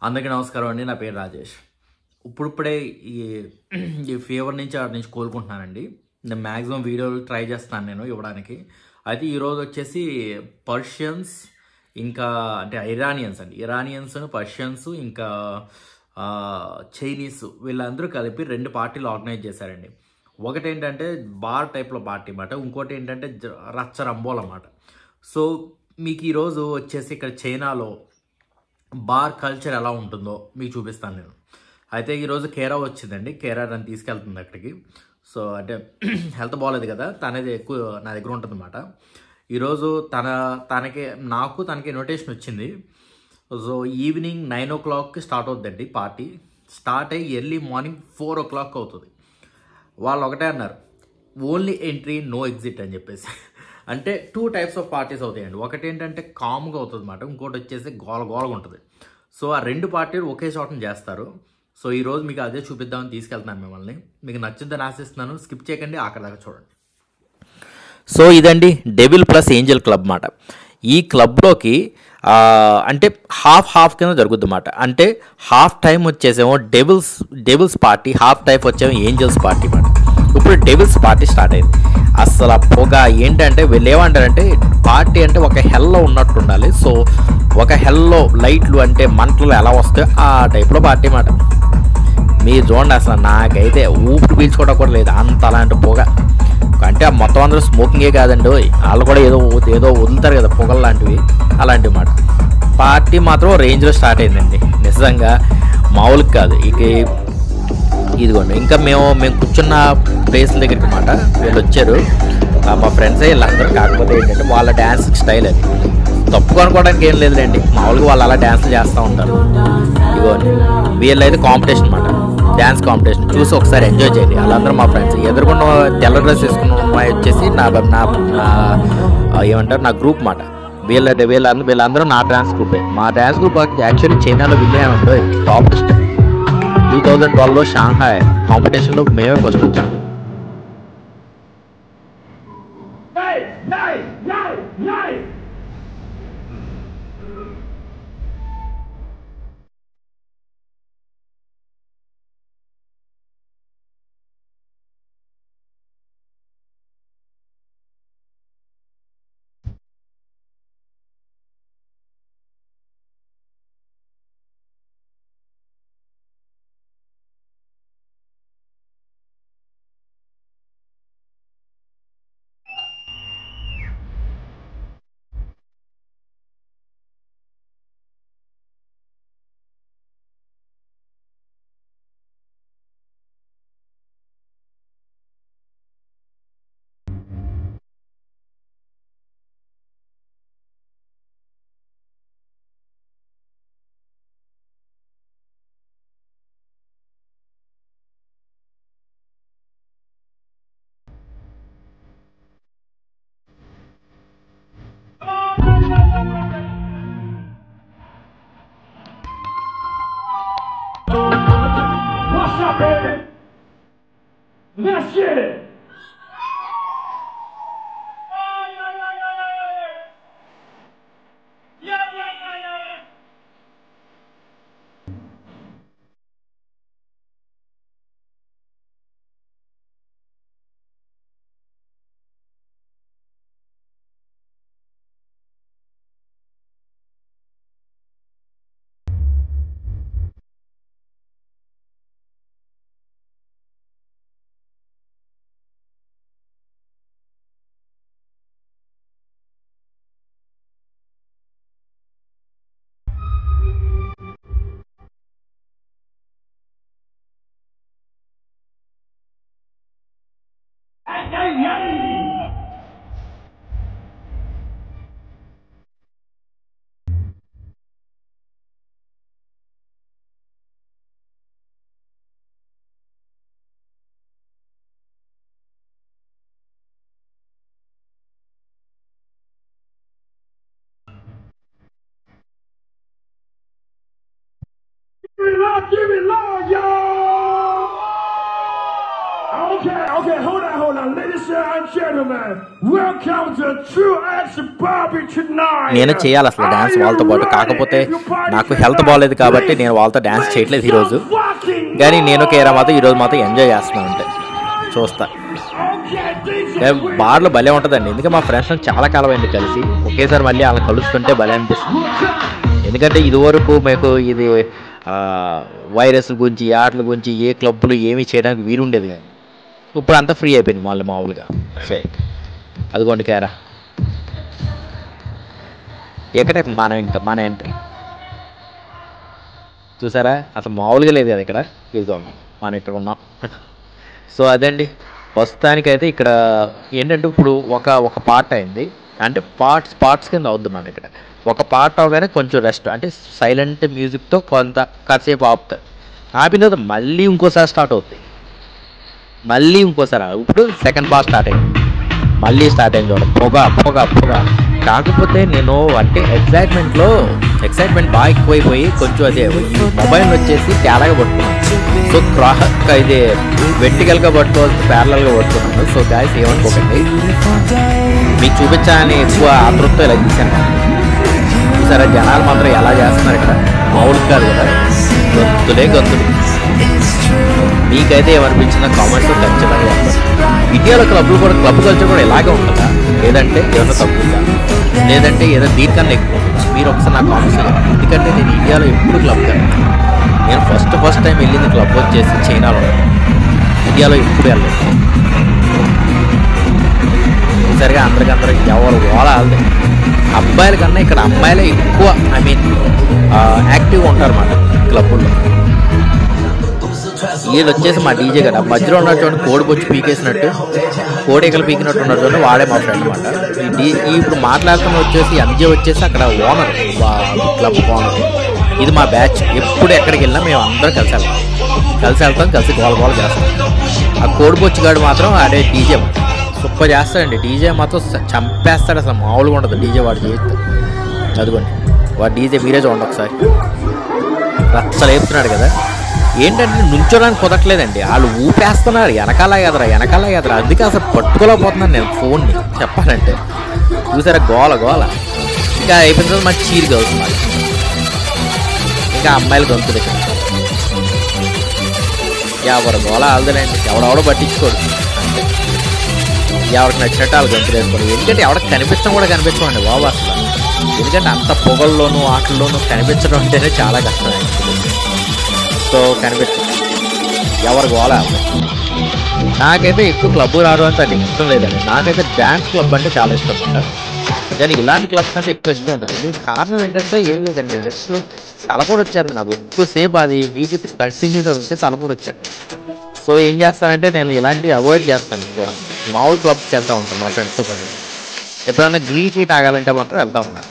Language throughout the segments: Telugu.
అందరికీ నమస్కారం అండి నా పేరు రాజేష్ ఇప్పుడిప్పుడే ఈ ఈ ఫీవర్ నుంచి వాటి నుంచి కోలుకుంటున్నానండి నేను మ్యాక్సిమం వీడియోలు ట్రై చేస్తాను నేను ఇవ్వడానికి అయితే ఈరోజు వచ్చేసి పర్షియన్స్ ఇంకా అంటే ఇరానియన్స్ అండి ఇరానియన్స్ పర్షియన్స్ ఇంకా ఆ, చైనీస్ వీళ్ళందరూ కలిపి రెండు పార్టీలు ఆర్గనైజ్ చేశారండి ఒకటి ఏంటంటే బార్ టైప్లో పార్టీ అన్నమాట ఇంకోటి ఏంటంటే జ- రచ్చ రంబోల్ అన్నమాట సో మీకు ఈరోజు వచ్చేసి ఇక్కడ చైనాలో బార్ కల్చర్ ఎలా ఉంటుందో మీకు చూపిస్తాను నేను అయితే ఈరోజు కేరా వచ్చిందండి కేరా నన్ను తీసుకెళ్తుంది అక్కడికి సో అంటే హెల్త్ బాగాలేదు కదా తనది ఎక్కువ నా దగ్గర ఉంటుందన్నమాట ఈరోజు తన తనకి నాకు తనకి నోటేషన్ వచ్చింది సో ఈవినింగ్ నైన్ ఓ క్లాక్కి స్టార్ట్ అవుతుందండి పార్టీ స్టార్ట్ అయ్యి early morning four o'clock అవుతుంది వాళ్ళు ఒకటే అన్నారు ఓన్లీ ఎంట్రీ నో ఎగ్జిట్ అని చెప్పేసి అంటే టూ టైప్స్ ఆఫ్ పార్టీస్ అవుతాయండి ఒకటి ఏంటంటే కామ్గా అవుతుంది అనమాట ఇంకోటి వచ్చేసి గోల గోలగా ఉంటుంది సో ఆ రెండు పార్టీలు ఒకే చోటన చేస్తారు సో ఈ రోజు మీకు అదే చూపిద్దామని తీసుకెళ్తున్నాను మిమ్మల్ని మీకు నచ్చిందని ఆశిస్తున్నాను స్కిప్ చేయకండి ఆఖరి దాకా చూడండి సో ఇదండి డెవిల్ ప్లస్ ఏంజల్ క్లబ్ మాట ఈ క్లబ్లోకి ఆ, అంటే హాఫ్ హాఫ్ కింద జరుగుద్ది అన్నమాట అంటే హాఫ్ టైం వచ్చేసేమో devils devils party half time వచ్చేమో ఏంజల్స్ పార్టీ మాట ఇప్పుడు డెవిల్స్ పార్టీ స్టార్ట్ అయింది అసలు ఆ పొగ ఏంటంటే వీళ్ళు ఏమంటారంటే పార్టీ అంటే ఒక హెల్లో ఉన్నట్టు ఉండాలి సో ఒక హెల్లో లైట్లు అంటే మంటలు ఎలా వస్తాయో ఆ టైప్లో పార్టీ మాట మీరు చూడండి అసలు నాకైతే ఊపిరి పీల్చుకోవడం కూడా లేదు అంత అలాంటి పొగ అంటే ఆ మొత్తం అందరూ స్మోకింగే కాదండి ఓయ్ వాళ్ళు కూడా ఏదో ఏదో వదులుతారు కదా పొగలు లాంటివి అలాంటివి మాట పార్టీ మాత్రం రేంజ్లో స్టార్ట్ అయిందండి నిజంగా మామూలుగా కాదు ఇక ఇదిగోండి ఇంకా మేము మేము కూర్చున్న ప్లేస్ దగ్గరికి మాట వీళ్ళు వచ్చారు ఆ, మా ఫ్రెండ్స్ వీళ్ళందరూ కాకపోతే ఏంటంటే వాళ్ళ డ్యాన్స్ స్టైల్ అది తప్పు అనుకోవడానికి ఏం లేదులేండి మామూలుగా వాళ్ళు అలా డ్యాన్స్లు చేస్తూ ఉంటారు ఇదిగోండి వీళ్ళైతే కాంపిటీషన్ అనమాట డ్యాన్స్ కాంపిటీషన్ చూసి ఒకసారి ఎంజాయ్ చేయండి వాళ్ళందరూ మా ఫ్రెండ్స్ ఎదురుకున్న తెల్ల డ్రెస్ వేసుకున్న అమ్మాయి వచ్చేసి నా నా నా- ఆ, ఏమంటారు నా గ్రూప్ మాట వీళ్ళ వీళ్ళందరూ వీళ్ళందరూ నా డ్యాన్స్ గ్రూపే మా డ్యాన్స్ గ్రూప్ యాక్చువల్లీ చైనాలో విజయమంటే టాప్ టూ థౌజండ్ ట్వెల్వ్లో షాంఘాయ్ కాంపిటీషన్లో మేమే ఫస్ట్ వచ్చాం Nein, nein, nein, nein! What's up, baby? Let's get it! Yeah, yeah, yeah, yeah. Hey, hey, hey! Give me love, give me love, y'all! Okay, okay, hold on, hold on. Ladies and gentlemen, welcome to True X Bobby tonight. నేను చేయాలి అసలు డ్యాన్స్ వాళ్ళతో పాటు కాకపోతే నాకు హెల్త్ బాగాలేదు కాబట్టి నేను వాళ్ళతో డ్యాన్స్ చేయట్లేదు ఈరోజు కానీ నేను కేరా మాత్రం ఈరోజు మాత్రం ఎంజాయ్ చేస్తున్నాను అంటే చూస్తా బార్లో భలే ఉంటుందండి ఎందుకంటే మా ఫ్రెండ్స్ చాలా కాలం అయింది కలిసి ఒకేసారి మళ్ళీ వాళ్ళని కలుస్తుంటే భలే అనిపిస్తుంది ఎందుకంటే ఇదివరకు మీకు ఇది ఆ, వైరస్ గురించి ఆటల గురించి ఏ క్లబ్బులు ఏమీ చేయడానికి వీలుండేది కానీ ఇప్పుడు అంతా ఫ్రీ అయిపోయింది మళ్ళీ మామూలుగా ఫేక్ అదిగోండి కేరా ఎక్కడే మన ఇంకా మన ఎంట్రీ చూసారా అసలు మామూలుగా లేదు కదా ఇక్కడ ఇదిగో మనం ఇక్కడ ఉన్నాం సో అదండి ప్రస్తుతానికైతే ఇక్కడ ఏంటంటే ఇప్పుడు ఒక ఒక పార్ట్ అయింది అంటే పార్ట్స్ పార్ట్స్ కింద అవుతున్నాను ఇక్కడ ఒక పార్ట్ అవగానే కొంచెం రెస్ట్ అంటే సైలెంట్ మ్యూజిక్తో కొంత కాసేపు ఆపుతారు ఆపిన తర్వాత మళ్ళీ ఇంకోసారి స్టార్ట్ అవుతుంది మళ్ళీ ఇంకోసారి ఆ- ఇప్పుడు సెకండ్ పార్ట్ స్టార్ట్ అయింది మళ్ళీ స్టార్ట్ అయింది చూడండి పొగ పొగ పొగ కాకపోతే నేను అంటే ఎక్సైట్మెంట్లో ఎక్సైట్మెంట్ బాగా ఎక్కువైపోయి కొంచెం అదే ఈ మొబైల్ వచ్చేసి తేడాగా పట్టుకున్నాను సో క్రా ఇది వెర్టికల్గా పట్టుకోవచ్చు ప్యారలల్గా పట్టుకున్నాను సో గాయస్ ఏమనుకోకండి మీకు చూపించాలని ఎక్కువ ఆతృతతో ఇలా తీశాను చూసారా జనాలు మాత్రం ఎలా చేస్తున్నారు ఇక్కడ మామూలు కాదు కదా గొంతులే గొంతులు మీకైతే ఏమనిపించిన కామెంట్స్ ఖచ్చితంగా చెప్పండి ఇండియాలో క్లబ్లు కూడా క్లబ్ కల్చర్ కూడా ఇలాగే ఉంటుందా లేదంటే ఏమైనా తక్కువగా లేదంటే ఏదో దీనికన్నా ఎక్కువ ఉంటుందా మీరు ఒకసారి నాకు కామెంట్స్ చేయండి ఎందుకంటే నేను ఇండియాలో ఎప్పుడు క్లబ్ కానీ నేను ఫస్ట్ ఫస్ట్ టైం వెళ్ళింది క్లబ్ వచ్చేసి చైనాలో ఇండియాలో ఎప్పుడు వెళ్ళలేదు సరిగా అందరికి అందరికి ఎవరు ఓలాలి అబ్బాయిల కన్నా ఇక్కడ అమ్మాయిలే ఎక్కువ ఐ మీన్ యాక్టివ్గా ఉంటారు అన్నమాట క్లబ్బుల్లో వీళ్ళు వచ్చేసి మా డీజే కదా మధ్యలో ఉన్న చూడండి కోడి బొచ్చి పీకేసినట్టు కోడికలు పీకినట్టు ఉన్న చూడండి వాడే మా ఫ్రెండ్ అనమాట ఈ డీ ఈ ఇప్పుడు మాట్లాడుతున్న వచ్చేసి ఎంజే వచ్చేసి అక్కడ ఓనర్ క్లబ్ ఓనర్ ఇది మా బ్యాచ్ ఎప్పుడు ఎక్కడికి వెళ్ళినా మేము అందరం కలిసి వెళ్తాం కలిసి వెళ్తాం కలిసి గోల గోల చేస్తాం ఆ కోడి బొచ్చిగాడు మాత్రం అదే డీజే సూపర్ చేస్తాడండి డీజే మాత్రం స- చంపేస్తాడు అసలు మామూలుగా ఉండదు డీజే వాడు చేస్తే అదిగోండి వాడు డీజే మీరే చూడండి ఒకసారి రచ్చలేపుతున్నాడు కదా ఏంటంటే నుంచోడానికి కుదరట్లేదండి వాళ్ళు ఊపేస్తున్నారు వెనకాల ఎదరా వెనకాల ఎదరా అందుకే అసలు పట్టుకోలేకపోతున్నాను నేను ఫోన్ని చెప్పాలంటే చూసారా గోల గోల ఇంకా అయిపోయిన తర్వాత మాకు చీరు కలుగుతుంది మళ్ళీ. ఇంకా అమ్మాయిలు గొంతులు ఇక్కడ ఎవరు గోల ఆల్దలేండి ఎవడెవడో పట్టించుకోడు అంతే ఎవరికి నచ్చినట్టు వాళ్ళు గంతులు వేసుకోరు ఎందుకంటే ఎవరికి కనిపించడం కూడా కనిపించమండి బాబు అసలు ఎందుకంటే అంత పొగల్లోనూ ఆటల్లోనూ కనిపించడం అంటేనే చాలా కష్టం యాక్చువల్లీ సో కనిపించదు ఎవరు గోల నాకైతే ఎక్కువ క్లబ్ రావడం అంటే అది ఇష్టం లేదండి నాకైతే డ్యాన్స్ క్లబ్ అంటే చాలా ఇష్టం అంట కానీ ఇలాంటి క్లబ్స్ అంటే ఎక్కువ ఇష్టం ఉంటుంది దీనికి కారణం ఏంటంటే ఏం లేదండి జస్ట్ తలపూడ వచ్చారు నాకు ఎక్కువసేపు అది వీటి కంటిన్యూగా వస్తే తలపూడ వచ్చారు సో ఏం చేస్తానంటే నేను ఇలాంటివి అవాయిడ్ చేస్తాను ఎక్కువ. మామూలు క్లబ్స్కి వెళ్తా ఉంటాను మా ఫ్రెండ్స్తో పాటు ఎప్పుడైనా గ్రీన్ టీ తాగాలంటే మాత్రం వెళ్తా ఉన్నాను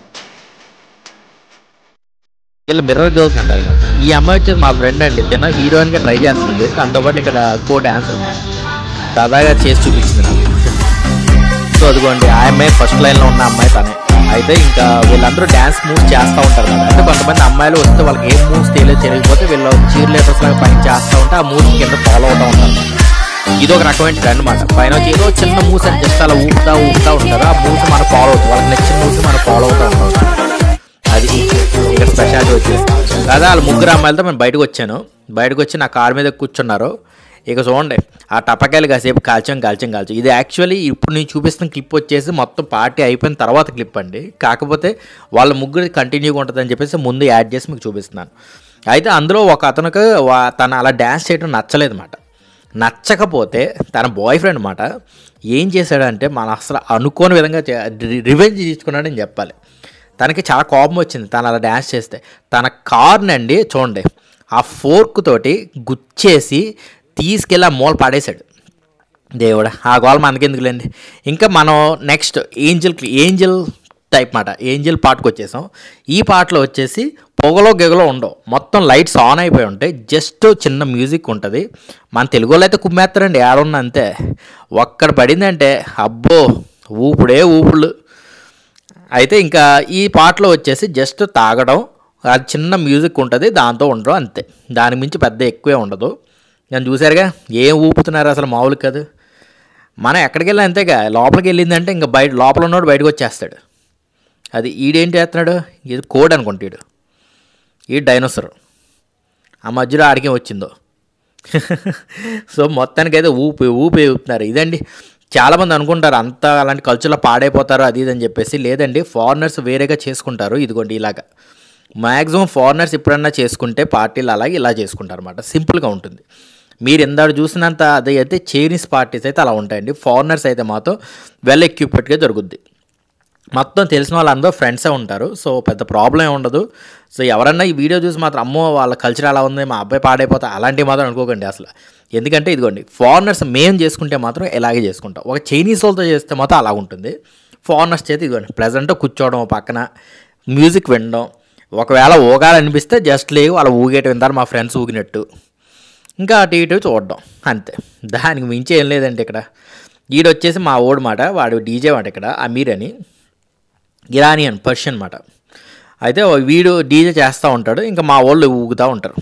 వీళ్ళు మిర్రర్ గర్ల్స్ అంటారు కదా. ఈ అమ్మాయి వచ్చేసి మా ఫ్రెండ్ అండి చిన్న హీరోయిన్ గా ట్రై చేస్తుంది దాంతోపాటు ఇక్కడ కో డాన్స్ సరదాగా చేసి చూపించింది నాకు సో అదిగోండి ఆ అమ్మాయి ఫస్ట్ లైన్ లో ఉన్న అమ్మాయి తనే అయితే ఇంకా వీళ్ళందరూ డ్యాన్స్ మూవ్స్ చేస్తూ ఉంటారు కదా అంటే కొంతమంది అమ్మాయిలు వస్తే వాళ్ళకి ఏం మూవ్స్ తెలియదు తెలియకపోతే వీళ్ళు చీర్ లీటర్స్ లాగా పైన చేస్తూ ఉంటే ఆ మూవ్స్ కింద ఫాలో అవుతూ ఉంటారు ఇది ఒక రకమైన ట్రెండ్ అనమాట పైన వచ్చి ఏదో చిన్న మూవ్స్ అని జస్ట్ అలా ఊపుతా ఊపుతా ఉంటారు ఆ మూవ్స్ మనం ఫాలో అవుతాం వాళ్ళకి నచ్చిన మూవ్స్ మనం ఫాలో అవుతూ ఉంటాం అది ఇక్కడ స్పెషాలిటీ వచ్చేసి కదా వాళ్ళు ముగ్గురు అమ్మాయిలతో నేను బయటకు వచ్చాను బయటకు వచ్చి నా కార్ మీద కూర్చున్నారు ఇక చూడండి ఆ టపకాయలు కాసేపు కాల్చాం కాల్చాం కాల్చాం ఇది యాక్చువల్లీ ఇప్పుడు నేను చూపిస్తున్న క్లిప్ వచ్చేసి మొత్తం పార్టీ అయిపోయిన తర్వాత క్లిప్ అండి కాకపోతే వాళ్ళ ముగ్గురు కంటిన్యూగా ఉంటుందని చెప్పేసి ముందు యాడ్ చేసి మీకు చూపిస్తున్నాను అయితే అందులో ఒక అతనికి వా- తను అలా డ్యాన్స్ చేయడం నచ్చలేదు అనమాట నచ్చకపోతే తన బాయ్ ఫ్రెండ్ అనమాట ఏం చేశాడంటే మన అసలు అనుకోని విధంగా రివెంజ్ తీసుకున్నాడని చెప్పాలి తనకి చాలా కోపం వచ్చింది తను అలా డ్యాన్స్ చేస్తే తన కార్ని అండి చూడండి ఆ ఫోర్క్ తోటి గుచ్చేసి తీసుకెళ్ళి ఆ మూల పడేశాడు దేవుడా ఆ గోల్ మనకెందుకులేండి ఇంకా మనం నెక్స్ట్ ఏంజల్ ఏంజల్ టైప్ మాట ఏంజల్ పార్ట్కి వచ్చేసాం ఈ పాటలో వచ్చేసి పొగలో గెగలో ఉండవు మొత్తం లైట్స్ ఆన్ అయిపోయి ఉంటాయి జస్ట్ చిన్న మ్యూజిక్ ఉంటుంది మన తెలుగు వాళ్ళు అయితే కుమ్మేస్తారండి ఏడున్న అంతే ఒక్కడ పడిందంటే అబ్బో ఊపుడే ఊపుళ్ళు అయితే ఇంకా ఈ పాటలో వచ్చేసి జస్ట్ తాగడం అది చిన్న మ్యూజిక్ ఉంటుంది దాంతో ఉండడం అంతే దాని మించి పెద్ద ఎక్కువే ఉండదు నేను చూసారుగా ఏం ఊపుతున్నారు అసలు మామూలు కాదు మనం ఎక్కడికి వెళ్ళినా అంతేగా లోపలికి వెళ్ళిందంటే ఇంకా బయట లోపల ఉన్నోడు బయటకు వచ్చేస్తాడు అది ఈడేంటి చేస్తున్నాడు ఇది కోడ్ అనుకుంటాడు ఈ డైనోసర్ ఆ మధ్యలో ఆడికే వచ్చిందో సో మొత్తానికైతే ఊపి ఊపి ఊపుతున్నారు ఇదండి చాలామంది అనుకుంటారు అంత అలాంటి కల్చర్లో పాడైపోతారు అది ఇది అని చెప్పేసి లేదండి ఫారినర్స్ వేరేగా చేసుకుంటారు ఇదిగోండి ఇలాగా మ్యాక్సిమం ఫారినర్స్ ఎప్పుడన్నా చేసుకుంటే పార్టీలు అలాగే ఇలా చేసుకుంటారు అనమాట సింపుల్గా ఉంటుంది మీరు ఎందాడు చూసినంత అది అయితే చైనీస్ పార్టీస్ అయితే అలా ఉంటాయండి ఫారినర్స్ అయితే మాత్రం వెల్ ఎక్విప్మెంట్గా జరుగుద్ది మొత్తం తెలిసిన వాళ్ళందరూ ఫ్రెండ్సే ఉంటారు సో పెద్ద ప్రాబ్లం ఏమి ఉండదు సో ఎవరన్నా ఈ వీడియో చూసి మాత్రం అమ్మో వాళ్ళ కల్చర్ అలా ఉంది మా అబ్బాయి పాడైపోతా అలాంటివి మాత్రం అనుకోకండి అసలు ఎందుకంటే ఇదిగోండి ఫారినర్స్ మేము చేసుకుంటే మాత్రం ఇలాగే చేసుకుంటాం ఒక చైనీస్ వాళ్ళతో చేస్తే మాత్రం అలా ఉంటుంది ఫారినర్స్ చేతి ఇదిగోండి ప్రెజెంట్ కూర్చోవడం ఓ పక్కన మ్యూజిక్ వినడం ఒకవేళ ఊగాలనిపిస్తే జస్ట్ లేవు అలా ఊగేటి వింటారు మా ఫ్రెండ్స్ ఊగినట్టు ఇంకా అటు ఇటు చూడడం అంతే దానికి మించి ఏం లేదండి ఇక్కడ ఈడు వచ్చేసి మా ఓడి మాట వాడు డీజే మాట ఇక్కడ అమీర్ అని ఇరానియన్ పర్షియన్ మాట అయితే వీడు డీజే చేస్తూ ఉంటాడు ఇంకా మా వాళ్ళు ఊగుతూ ఉంటారు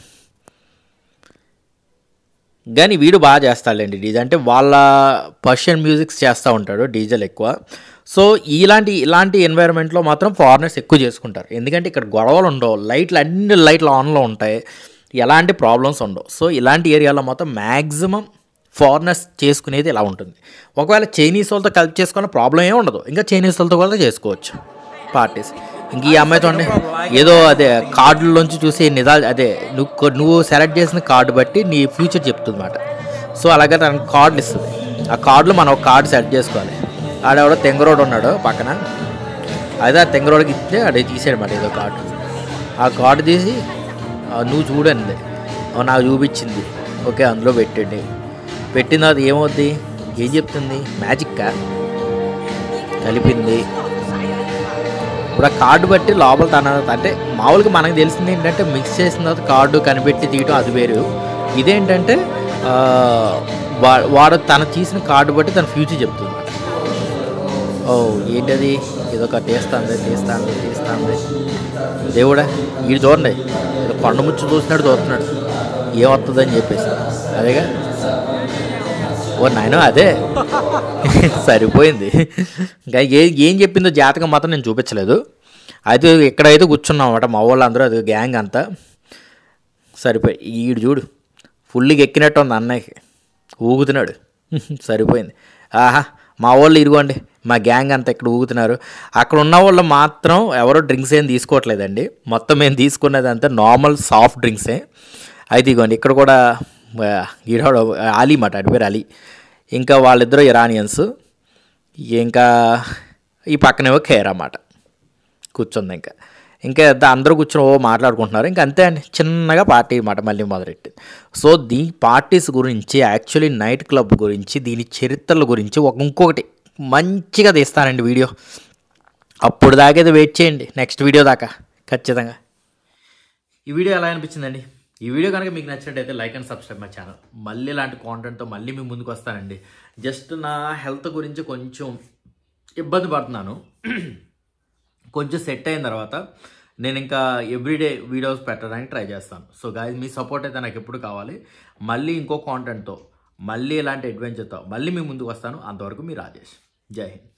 కానీ వీడు బాగా చేస్తాడులేండి డీజే అంటే వాళ్ళ పర్షియన్ మ్యూజిక్స్ చేస్తూ ఉంటాడు డీజేలు ఎక్కువ సో ఇలాంటి ఇలాంటి ఎన్వైరన్మెంట్లో మాత్రం ఫారినర్స్ ఎక్కువ చేసుకుంటారు ఎందుకంటే ఇక్కడ గొడవలు ఉండవు లైట్లు అన్ని లైట్లు ఆన్లో ఉంటాయి ఎలాంటి ప్రాబ్లమ్స్ ఉండవు సో ఇలాంటి ఏరియాలో మాత్రం మ్యాక్సిమం ఫారినర్స్ చేసుకునేది ఇలా ఉంటుంది ఒకవేళ చైనీస్ వాళ్ళతో కలిపి చేసుకున్న ప్రాబ్లం ఏమి ఉండదు ఇంకా చైనీస్ వాళ్ళతో కూడా చేసుకోవచ్చు పార్టీస్ ఇంక ఈ అమ్మాయితో ఉండే ఏదో అదే కార్డులోంచి చూసి నిజాలు అదే నువ్వు కొ- నువ్వు సెలెక్ట్ చేసిన కార్డు బట్టి నీ ఫ్యూచర్ చెప్తుంది అనమాట సో అలాగే తనకు కార్డులు ఇస్తుంది ఆ కార్డులో మనం ఒక కార్డు సెలెక్ట్ చేసుకోవాలి ఆడెవడో తెంగరోడు ఉన్నాడు పక్కన అయితే ఆ తెంగరోడికి ఇస్తే ఆడ తీసాడనమాట ఏదో కార్డు ఆ కార్డు తీసి "ఆ, నువ్వు చూడండి "ఆ, నాకు చూపించింది ఓకే అందులో పెట్టండి పెట్టిన తర్వాత ఏమవుద్ది ఏం చెప్తుంది మ్యాజిక్కా కలిపింది ఇప్పుడు ఆ కార్డు బట్టి లోపల తన అంటే మామూలుగా మనకు తెలిసింది ఏంటంటే మిక్స్ చేసిన తర్వాత కార్డు కనిపెట్టి తీయటం అది వేరు ఇదేంటంటే ఆ, వా- వాడు తన తీసిన కార్డు బట్టి తన ఫ్యూచర్ చెప్తుంది ఓ ఏంటది ఏదో ఒక తీస్తాంది తీస్తాంది తీస్తాంది దేవుడా వీడు చూడండి ఏదో కొండ ముచ్చు చూసినట్టు చూస్తున్నాడు ఏమవుతుందని చెప్పేసి అదేగా ఓ నాయన అదే సరిపోయింది ఇంకా ఏ ఏం చెప్పిందో జాతకం మాత్రం నేను చూపించలేదు అయితే ఎక్కడైతే కూర్చున్నాం అనమాట మా వాళ్ళు అందరూ అది గ్యాంగ్ అంతా సరిపోయి ఈడు చూడు ఫుల్గా ఎక్కినట్టు ఉంది అన్నయ్యకి ఊగుతున్నాడు సరిపోయింది ఆహా మా వాళ్ళు ఇదిగోండి మా గ్యాంగ్ అంతా ఇక్కడ ఊగుతున్నారు అక్కడ ఉన్న వాళ్ళు మాత్రం ఎవరో డ్రింక్స్ ఏం తీసుకోవట్లేదండి మొత్తం మేము తీసుకున్నది అంతా నార్మల్ సాఫ్ట్ డ్రింక్సే అయితే ఇదిగోండి ఇక్కడ కూడా ఆ, ఈడోడు అలీ మాట అటు పేరు అలీ ఇంకా వాళ్ళిద్దరూ ఇరానియన్స్ ఇంకా ఈ పక్కనేవో ఖేర్ అన్నమాట కూర్చుంది ఇంకా ఇంకా ద- అందరూ కూర్చొని ఓ మాట్లాడుకుంటున్నారు ఇంకా అంతే అండి చిన్నగా పార్టీ మాట మళ్ళీ మొదలెట్టింది సో దీ పార్టీస్ గురించి యాక్చువల్లీ నైట్ క్లబ్ గురించి దీని చరిత్రల గురించి ఒక ఇంకొకటి మంచిగా తీస్తానండి వీడియో అప్పుడు దాకైతే వెయిట్ చేయండి నెక్స్ట్ వీడియో దాకా ఖచ్చితంగా ఈ వీడియో ఎలా అనిపించిందండి ఈ వీడియో కనుక మీకు నచ్చినట్టయితే like and subscribe my channel మళ్ళీ ఇలాంటి కాంటెంట్తో మళ్ళీ మీ ముందుకు వస్తానండి జస్ట్ నా హెల్త్ గురించి కొంచెం ఇబ్బంది పడుతున్నాను కొంచెం సెట్ అయిన తర్వాత నేను ఇంకా ఎవ్రీడే వీడియోస్ పెట్టడానికి ట్రై చేస్తాను సో గాయస్ మీ సపోర్ట్ అయితే నాకు ఎప్పుడు కావాలి మళ్ళీ ఇంకో కాంటెంట్తో మళ్ళీ ఇలాంటి అడ్వెంచర్తో మళ్ళీ మీ ముందుకు వస్తాను అంతవరకు మీ రాజేష్ జై హింద్